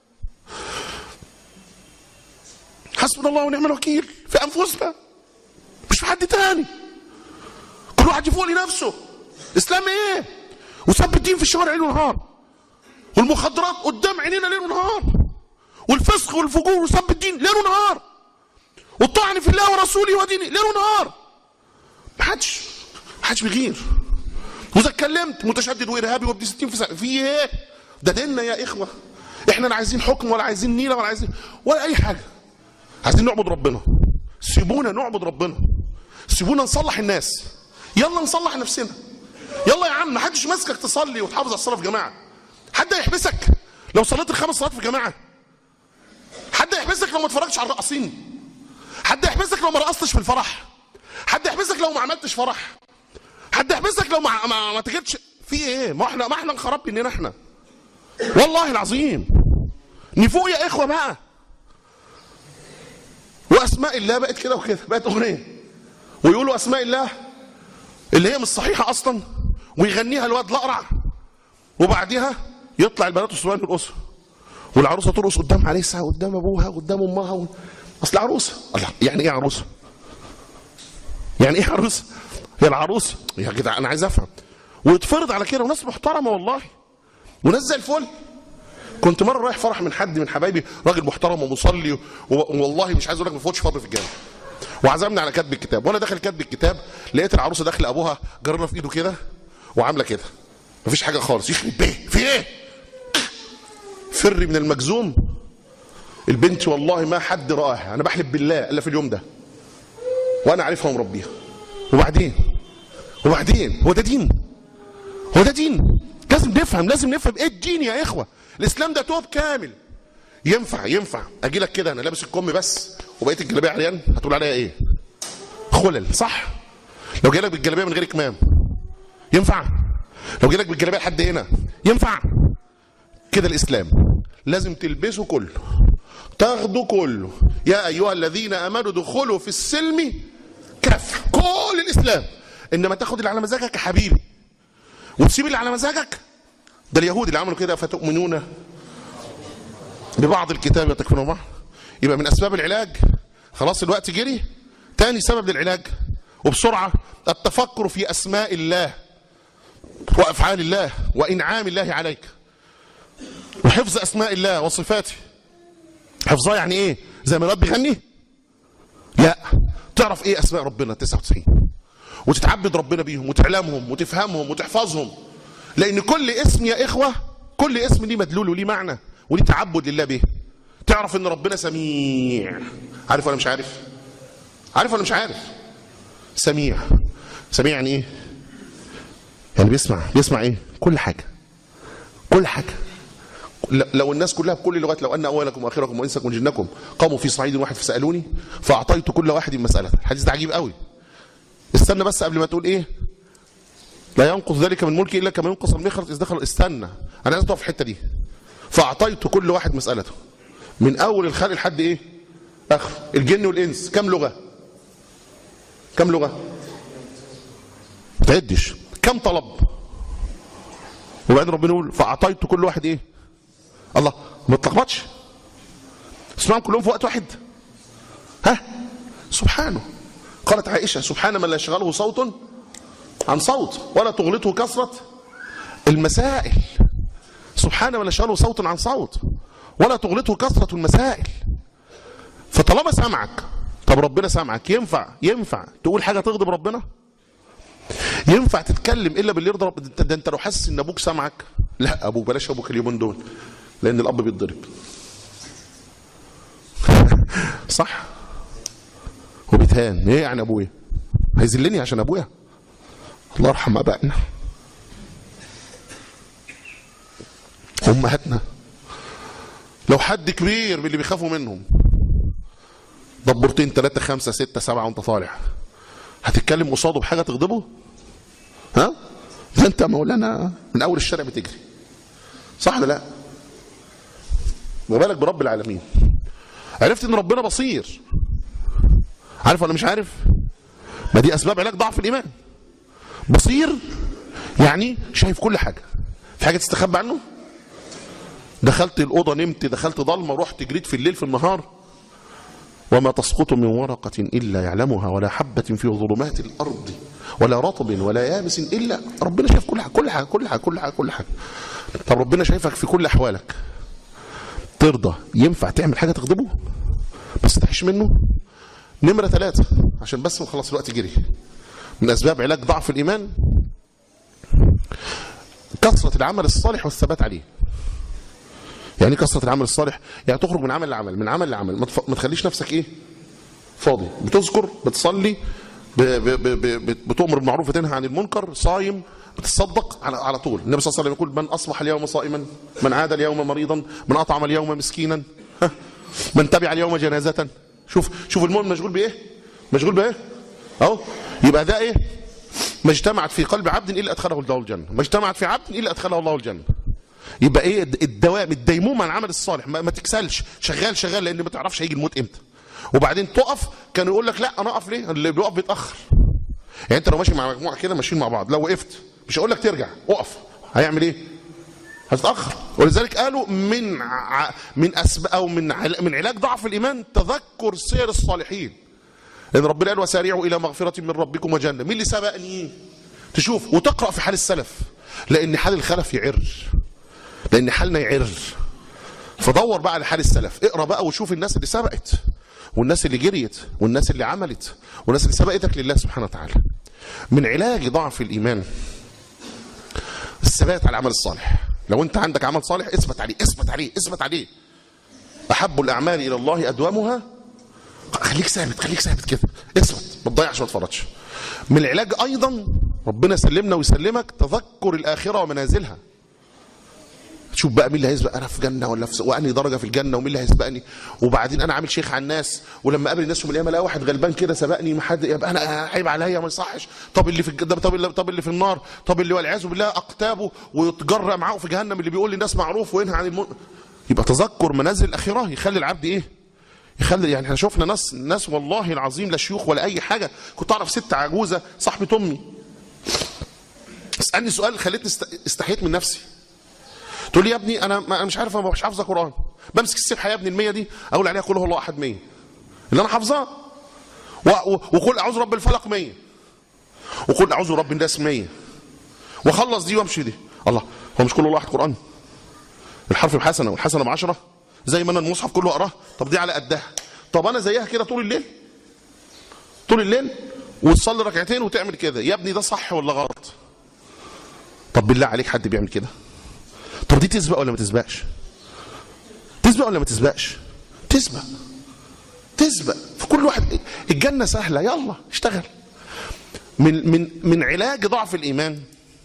Speaker 1: حسبنا الله ونعم الوكيل في انفسنا مش في حد تاني كل واحد يفوق لنفسه اسلام ايه وسب الدين في الشوارع ليل ونهار والمخدرات قدام عينينا ليل ونهار والفسق والفجور وسب الدين ليل ونهار والطعن في الله ورسوله ودينه ليل ونهار محدش محدش بيغير واذا اتكلمت متشدد وارهابي وابن 60 في سنة. في ايه ده ديننا يا اخوه احنا لا عايزين حكم ولا عايزين نيله ولا عايزين ولا اي حاجه عايزين نعبد ربنا سيبونا نعبد ربنا سيبونا نصلح الناس يلا نصلح نفسنا يلا يا عم ما حدش ماسكك تصلي وتحافظ على الصلاه في جماعه حد يحبسك لو صليت الخمس صلوات في جماعه حد يحبسك لو ما اتفرجتش على الرقاصين حد يحبسك لو ما رقصتش في الفرح حد يحبسك لو ما عملتش فرح حد يحبسك لو ما ما, ما تجدش في ايه ما احنا ما احنا انخرب مننا احنا والله العظيم نفوق يا اخوه بقى واسماء الله بقت كده وكده بقت اغنيه ويقولوا اسماء الله اللي هي مش صحيحه اصلا ويغنيها الواد الاقرع وبعديها يطلع البنات الصغيرين يرقصوا والعروسه ترقص قدام عريسها قدام ابوها قدام امها و... اصل عروسه الله يعني ايه عروسه؟ يعني ايه عروسه؟ هي العروسه يا جدع انا عايز افهم ويتفرض على كده وناس محترمه والله وناس زي الفل كنت مره رايح فرح من حد من حبايبي راجل محترم ومصلي و- والله مش عايز اقول لك ما فوتش فضل في الجامع وعزمني على كتب الكتاب وانا داخل كتب الكتاب لقيت العروسه داخله ابوها جرنا في ايده كده وعامله كده مفيش حاجه خالص يخرب بيه في ايه فري من المجزوم البنت والله ما حد رآها انا بحلف بالله الا في اليوم ده وانا عارفها ومربيها وبعدين وبعدين هو ده دين هو ده دين لازم نفهم لازم نفهم ايه الدين يا اخوه الاسلام ده توب كامل ينفع ينفع اجي لك كده انا لابس الكم بس وبقيت الجلابيه عريان هتقول عليا ايه خلل صح لو جاي لك بالجلابيه من غير كمام ينفع لو جاي لك بالجلابيه لحد هنا ينفع كده الاسلام لازم تلبسه كله تاخده كله يا ايها الذين امنوا ادخلوا في السلم كف كل الاسلام انما تاخد اللي على مزاجك يا حبيبي وتسيب اللي على مزاجك ده اليهود اللي عملوا كده فتؤمنون ببعض الكتاب وتكفرون بعض يبقى من اسباب العلاج خلاص الوقت جري تاني سبب للعلاج وبسرعه التفكر في اسماء الله وافعال الله وانعام الله عليك وحفظ اسماء الله وصفاته حفظها يعني ايه زي ما الواد بيغني لا تعرف ايه اسماء ربنا 99 وتتعبد ربنا بيهم وتعلمهم وتفهمهم وتحفظهم لان كل اسم يا اخوه كل اسم ليه مدلول وليه معنى وليه تعبد لله به تعرف ان ربنا سميع عارف ولا مش عارف عارف ولا مش عارف سميع سميع يعني ايه يعني بيسمع بيسمع ايه كل حاجه كل حاجه لو الناس كلها بكل اللغات لو ان اولكم واخركم وانسكم وجنكم قاموا في صعيد واحد فسالوني فاعطيت كل واحد مساله الحديث ده عجيب قوي استنى بس قبل ما تقول ايه لا ينقص ذلك من ملكي الا كما ينقص المخرج اذا دخل استنى انا عايز اقف في الحته دي فاعطيت كل واحد مسالته من اول الخلق لحد ايه اخر الجن والانس كم لغه كم لغه ما تعدش كم طلب وبعدين ربنا يقول فاعطيت كل واحد ايه الله ما تلخبطش اسمعهم كلهم في وقت واحد ها سبحانه قالت عائشه سبحان من لا يشغله صوت عن صوت ولا تغلطه كثره المسائل سبحان من لا يشغله صوت عن صوت ولا تغلطه كثره المسائل فطالما سمعك طب ربنا سمعك ينفع ينفع تقول حاجه تغضب ربنا ينفع تتكلم الا باللي يرضى رب ده انت لو حاسس ان ابوك سمعك لا ابوك بلاش ابوك اليومين دول لان الاب بيتضرب صح وبيتهان ايه يعني ابويا هيذلني عشان ابويا الله يرحم ابائنا امهاتنا لو حد كبير من اللي بيخافوا منهم دبرتين ثلاثة خمسة ستة سبعة وانت طالع هتتكلم قصاده بحاجة تغضبه ها ده انت مولانا من اول الشارع بتجري صح ولا لا ما بالك برب العالمين عرفت ان ربنا بصير عارف ولا مش عارف ما دي اسباب علاج ضعف الايمان بصير يعني شايف كل حاجه في حاجه تستخبى عنه دخلت الاوضه نمت دخلت ضلمه رحت جريت في الليل في النهار وما تسقط من ورقة إلا يعلمها ولا حبة في ظلمات الأرض ولا رطب ولا يابس إلا ربنا شايف كل حاجة كل حاجة كل حاجة كل حاجة كل حاجة طب ربنا شايفك في كل أحوالك ترضى ينفع تعمل حاجة تغضبه بس تعيش منه نمرة ثلاثة عشان بس خلاص الوقت جري من أسباب علاج ضعف الإيمان كثرة العمل الصالح والثبات عليه يعني ايه كثره العمل الصالح يعني تخرج من عمل لعمل من عمل لعمل ما, تف... ما تخليش نفسك ايه فاضي بتذكر بتصلي ب... ب... ب... ب... بتؤمر بالمعروف وتنهى عن المنكر صايم بتصدق على على طول النبي صلى الله عليه وسلم يقول من اصبح اليوم صائما من عاد اليوم مريضا من اطعم اليوم مسكينا ها من تبع اليوم جنازه شوف شوف المؤمن مشغول بايه مشغول بايه اهو يبقى ده ايه ما اجتمعت في قلب عبد الا ادخله الله الجنه ما اجتمعت في عبد الا ادخله الله الجنه يبقى ايه الدوام الديمومه على العمل الصالح ما, ما تكسلش شغال شغال لان ما تعرفش هيجي الموت امتى وبعدين تقف كانوا يقول لك لا انا اقف ليه اللي بيقف بيتاخر يعني انت لو ماشي مع مجموعه كده ماشيين مع بعض لو وقفت مش هقول لك ترجع اقف هيعمل ايه هتتاخر ولذلك قالوا من ع... من اسباب او من عل... من علاج ضعف الايمان تذكر سير الصالحين لان ربنا قال وسارعوا الى مغفره من ربكم وجنه مين اللي سبقني تشوف وتقرا في حال السلف لان حال الخلف يعر لان حالنا يعر فدور بقى على حال السلف اقرا بقى وشوف الناس اللي سبقت والناس اللي جريت والناس اللي عملت والناس اللي سبقتك لله سبحانه وتعالى من علاج ضعف الايمان الثبات على العمل الصالح لو انت عندك عمل صالح اثبت عليه اثبت عليه اثبت عليه احب الاعمال الى الله ادومها خليك ثابت خليك ثابت كده اثبت ما تضيعش ما تفرطش من العلاج ايضا ربنا يسلمنا ويسلمك تذكر الاخره ومنازلها شوف بقى مين اللي هيسبق انا في جنه ولا في وانهي درجه في الجنه ومين اللي هيسبقني وبعدين انا عامل شيخ على الناس ولما اقابل الناس يوم القيامه الاقي واحد غلبان كده سبقني ما حد يبقى انا عيب عليا ما يصحش طب اللي في الج- طب اللي طب اللي في النار طب اللي والعياذ بالله اقتابه ويتجرأ معاه في جهنم اللي بيقول للناس معروف وينهى عن المن... يبقى تذكر منازل الاخره يخلي العبد ايه؟ يخلي يعني احنا شفنا ناس ناس والله العظيم لا شيوخ ولا اي حاجه كنت اعرف ست عجوزه صاحبه امي اسالني سؤال خلتني است- استحيت من نفسي تقول لي يا ابني انا ما انا مش عارف انا مش حافظه قران بمسك السبحه يا ابني المية دي اقول عليها قل هو الله احد 100 اللي انا حافظاه و- و- وقل اعوذ برب الفلق 100 وقل اعوذ برب الناس 100 واخلص دي وامشي دي الله هو مش كل الله احد قران الحرف بحسنه والحسنه بعشره زي ما انا المصحف كله اقراه طب دي على قدها طب انا زيها كده طول الليل طول الليل وتصلي ركعتين وتعمل كده يا ابني ده صح ولا غلط طب بالله عليك حد بيعمل كده طب دي تسبق ولا ما تسبقش تسبق ولا ما تسبقش تسبق تسبق في كل واحد الجنه سهله يلا اشتغل من من من علاج ضعف الايمان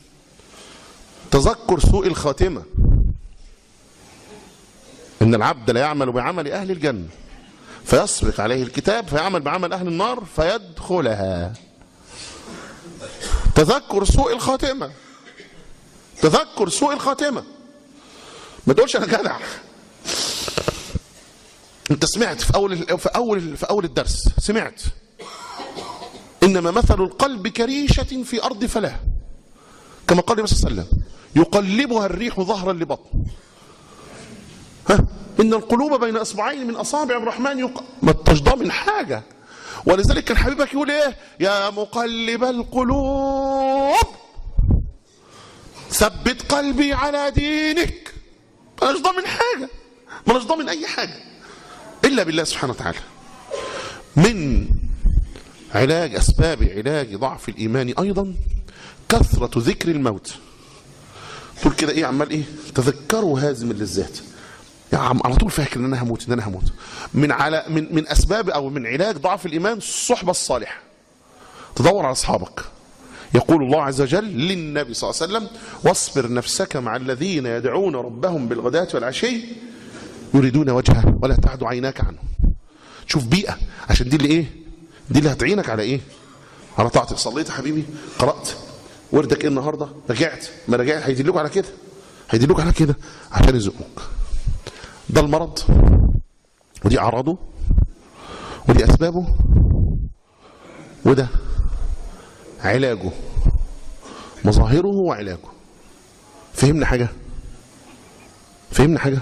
Speaker 1: تذكر سوء الخاتمه ان العبد لا يعمل بعمل اهل الجنه فيسبق عليه الكتاب فيعمل بعمل اهل النار فيدخلها تذكر سوء الخاتمه تذكر سوء الخاتمه ما تقولش انا جدع انت سمعت في اول في اول في اول الدرس سمعت انما مثل القلب كريشه في ارض فلاه كما قال النبي صلى الله عليه وسلم يقلبها الريح ظهرا لبطن ها ان القلوب بين اصبعين من اصابع الرحمن يق... ما انتش ضامن حاجه ولذلك كان حبيبك يقول ايه يا مقلب القلوب ثبت قلبي على دينك انا مش ضامن حاجه ما مش ضامن اي حاجه الا بالله سبحانه وتعالى من علاج اسباب علاج ضعف الايمان ايضا كثره ذكر الموت تقول كده ايه عمال ايه تذكروا هازم اللذات يا عم على طول فاكر ان انا هموت ان انا هموت من على من من اسباب او من علاج ضعف الايمان الصحبه الصالحه تدور على اصحابك يقول الله عز وجل للنبي صلى الله عليه وسلم واصبر نفسك مع الذين يدعون ربهم بالغداة والعشي يريدون وجهه ولا تعد عيناك عنه شوف بيئة عشان دي اللي ايه دي اللي هتعينك على ايه على طاعتك صليت يا حبيبي قرأت وردك ايه النهارده رجعت ما رجعت هيدلوك على كده هيدلوك على كده عشان يزقوك ده المرض ودي اعراضه ودي اسبابه وده علاجه مظاهره وعلاجه فهمنا حاجة فهمنا حاجة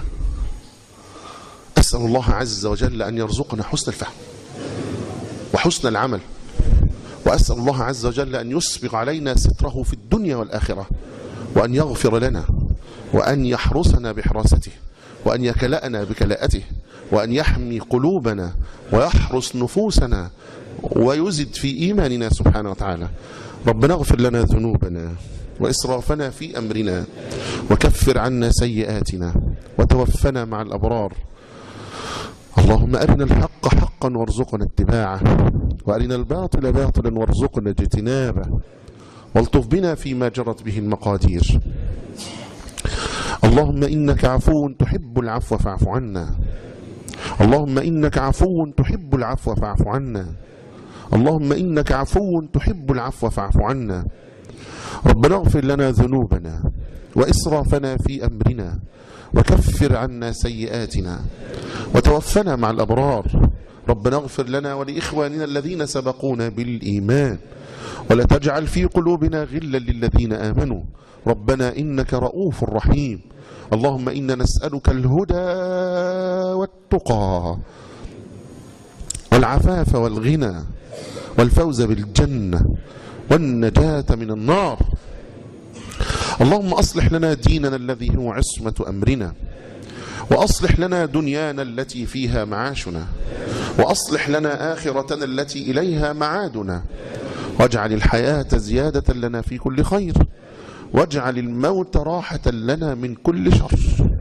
Speaker 1: أسأل الله عز وجل أن يرزقنا حسن الفهم وحسن العمل وأسأل الله عز وجل أن يسبغ علينا ستره في الدنيا والآخرة وأن يغفر لنا وأن يحرسنا بحراسته وأن يكلأنا بكلاءته وأن يحمي قلوبنا ويحرس نفوسنا ويزد في إيماننا سبحانه وتعالى ربنا اغفر لنا ذنوبنا وإسرافنا في أمرنا وكفر عنا سيئاتنا وتوفنا مع الأبرار اللهم أرنا الحق حقا وارزقنا اتباعه وأرنا الباطل باطلا وارزقنا اجتنابه والطف بنا فيما جرت به المقادير اللهم إنك عفو تحب العفو فاعف عنا اللهم إنك عفو تحب العفو فاعف عنا اللهم إنك عفو تحب العفو فاعف عنا ربنا اغفر لنا ذنوبنا وإسرافنا في أمرنا وكفر عنا سيئاتنا وتوفنا مع الأبرار ربنا اغفر لنا ولإخواننا الذين سبقونا بالإيمان ولا تجعل في قلوبنا غلا للذين آمنوا ربنا إنك رؤوف رحيم اللهم إنا نسألك الهدى والتقى والعفاف والغنى والفوز بالجنة والنجاة من النار اللهم أصلح لنا ديننا الذي هو عصمة أمرنا وأصلح لنا دنيانا التي فيها معاشنا وأصلح لنا آخرتنا التي إليها معادنا واجعل الحياة زيادة لنا في كل خير واجعل الموت راحة لنا من كل شر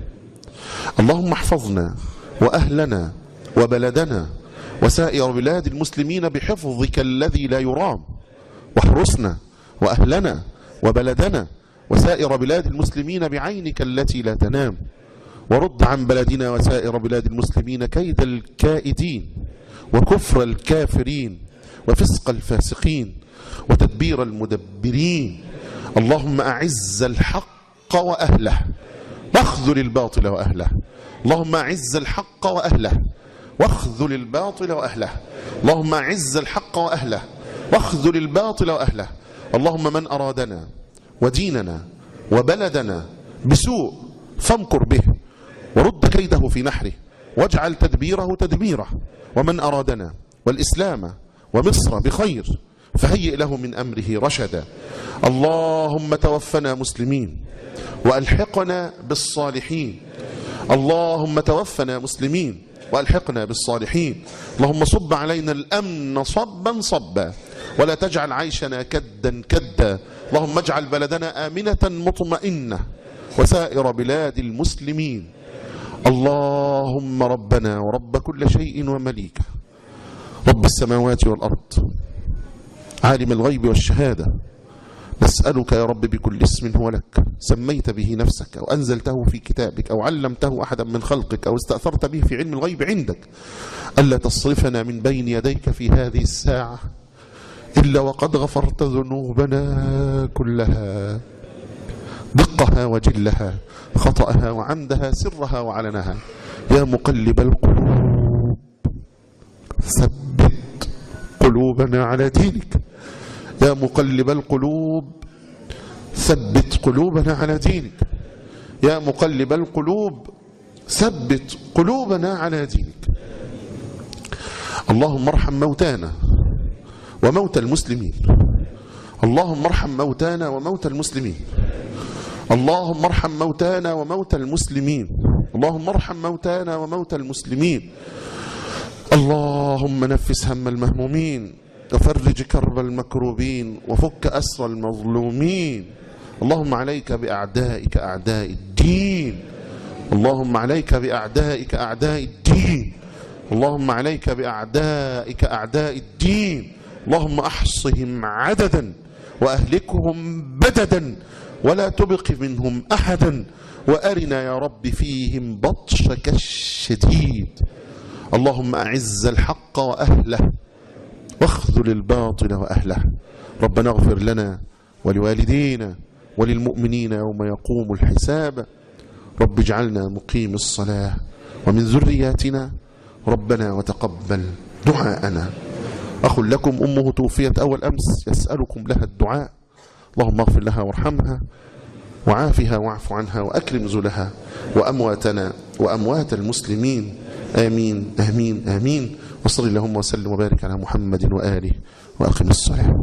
Speaker 1: اللهم احفظنا وأهلنا وبلدنا وسائر بلاد المسلمين بحفظك الذي لا يرام واحرسنا وأهلنا وبلدنا وسائر بلاد المسلمين بعينك التي لا تنام ورد عن بلدنا وسائر بلاد المسلمين كيد الكائدين وكفر الكافرين وفسق الفاسقين وتدبير المدبرين اللهم أعز الحق وأهله واخذل الباطل وأهله اللهم أعز الحق وأهله واخذل الباطل وأهله اللهم أعز الحق وأهله واخذل الباطل وأهله اللهم من أرادنا وديننا وبلدنا بسوء فامكر به ورد كيده في نحره واجعل تدبيره تدميره ومن أرادنا والإسلام ومصر بخير فهيئ له من أمره رشدا اللهم توفنا مسلمين وألحقنا بالصالحين اللهم توفنا مسلمين وألحقنا بالصالحين اللهم صب علينا الأمن صبا صبا ولا تجعل عيشنا كدا كدا اللهم اجعل بلدنا آمنة مطمئنة وسائر بلاد المسلمين اللهم ربنا ورب كل شيء ومليكه رب السماوات والأرض عالم الغيب والشهادة نسألك يا رب بكل اسم هو لك سميت به نفسك أو أنزلته في كتابك أو علمته أحدا من خلقك أو استأثرت به في علم الغيب عندك ألا تصرفنا من بين يديك في هذه الساعة إلا وقد غفرت ذنوبنا كلها دقها وجلها خطأها وعمدها سرها وعلنها يا مقلب القلوب ثبت قلوبنا على دينك يا مقلب القلوب ثبت قلوبنا على دينك يا مقلب القلوب ثبت قلوبنا على دينك اللهم ارحم موتانا وموتى المسلمين اللهم ارحم موتانا وموتى المسلمين اللهم ارحم موتانا وموتى المسلمين اللهم ارحم موتانا وموتى المسلمين اللهم نفس هم المهمومين وفرج كرب المكروبين وفك أسر المظلومين اللهم عليك بأعدائك أعداء الدين اللهم عليك بأعدائك أعداء الدين اللهم عليك بأعدائك أعداء الدين اللهم أحصهم عددا وأهلكهم بددا ولا تبق منهم أحدا وأرنا يا رب فيهم بطشك الشديد اللهم أعز الحق وأهله واخذل الباطل وأهله ربنا اغفر لنا ولوالدينا وللمؤمنين يوم يقوم الحساب رب اجعلنا مقيم الصلاة ومن ذرياتنا ربنا وتقبل دعاءنا أخ لكم أمه توفيت أول أمس يسألكم لها الدعاء اللهم اغفر لها وارحمها وعافها واعف عنها وأكرم نزلها وأمواتنا وأموات المسلمين آمين آمين آمين وصل اللهم وسلم وبارك على محمد وآله وأقم الصلاة